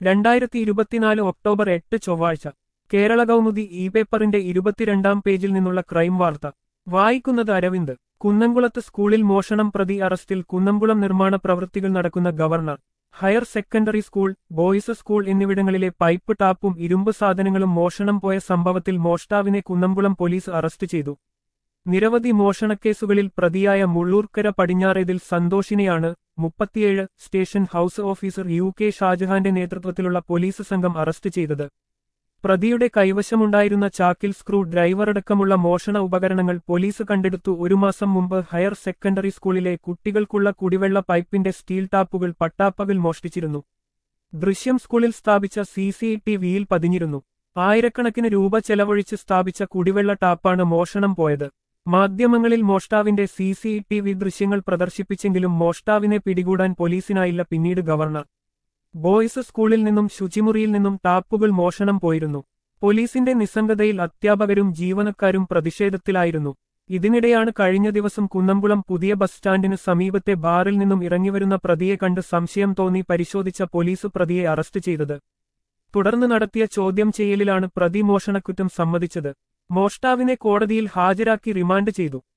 രണ്ടായിരത്തി ഇരുപത്തിനാല് ഒക്ടോബർ എട്ട് ചൊവ്വാഴ്ച കേരള കൗമുദി ഇ പേപ്പറിന്റെ ഇരുപത്തിരണ്ടാം പേജിൽ നിന്നുള്ള ക്രൈം വാർത്ത വായിക്കുന്നത് അരവിന്ദ് കുന്നംകുളത്ത് സ്കൂളിൽ മോഷണം പ്രതി അറസ്റ്റിൽ കുന്നംകുളം നിർമ്മാണ പ്രവൃത്തികൾ നടക്കുന്ന governor higher secondary school boys school എന്നിവിടങ്ങളിലെ പൈപ്പ് ടാപ്പും ഇരുമ്പ് സാധനങ്ങളും മോഷണം പോയ സംഭവത്തിൽ മോഷ്ടാവിനെ കുന്നംകുളം പോലീസ് അറസ്റ്റ് ചെയ്തു നിരവധി മോഷണക്കേസുകളിൽ പ്രതിയായ മുള്ളൂർക്കര പടിഞ്ഞാറേതിൽ സന്തോഷിനെയാണ് മുപ്പത്തിയേഴ് station house officer U K ഷാജഹാന്റെ നേതൃത്വത്തിലുള്ള പോലീസ് സംഘം അറസ്റ്റ് ചെയ്തത് പ്രതിയുടെ കൈവശമുണ്ടായിരുന്ന ചാക്കിൽ സ്ക്രൂ ഡ്രൈവറടക്കമുള്ള മോഷണ ഉപകരണങ്ങൾ പോലീസ് കണ്ടെടുത്തു ഒരു മാസം മുമ്പ് ഹയർ സെക്കൻഡറി സ്കൂളിലെ കുട്ടികൾക്കുള്ള കുടിവെള്ള പൈപ്പിന്റെ സ്റ്റീൽ ടാപ്പുകൾ പട്ടാപ്പകൽ മോഷ്ടിച്ചിരുന്നു ദൃശ്യം സ്കൂളിൽ സ്ഥാപിച്ച സി സി ടി വിയിൽ പതിഞ്ഞിരുന്നു ആയിരക്കണക്കിന് രൂപ ചെലവഴിച്ച് സ്ഥാപിച്ച കുടിവെള്ള ടാപ്പാണ് മോഷണം പോയത് മാധ്യമങ്ങളിൽ മോഷ്ടാവിന്റെ സി സി ടി വി ദൃശ്യങ്ങൾ പ്രദർശിപ്പിച്ചെങ്കിലും മോഷ്ടാവിനെ പിടികൂടാൻ പോലീസിനായില്ല പിന്നീട് ഗവർണർ ബോയ്സ് സ്കൂളിൽ നിന്നും ശുചിമുറിയിൽ നിന്നും ടാപ്പുകൾ മോഷണം പോയിരുന്നു പോലീസിന്റെ നിസ്സംഗതയിൽ അധ്യാപകരും ജീവനക്കാരും പ്രതിഷേധത്തിലായിരുന്നു ഇതിനിടെയാണ് കഴിഞ്ഞ ദിവസം കുന്നംകുളം പുതിയ ബസ് സ്റ്റാൻഡിന് സമീപത്തെ ബാറിൽ നിന്നും ഇറങ്ങിവരുന്ന പ്രതിയെ കണ്ട് സംശയം തോന്നി പരിശോധിച്ച പോലീസ് പ്രതിയെ അറസ്റ്റ് ചെയ്തത് തുടർന്ന് നടത്തിയ ചോദ്യം ചെയ്യലിലാണ് പ്രതി മോഷണക്കുറ്റം സമ്മതിച്ചത് മോഷ്ടാവിനെ കോടതിയിൽ ഹാജരാക്കി റിമാൻഡ് ചെയ്തു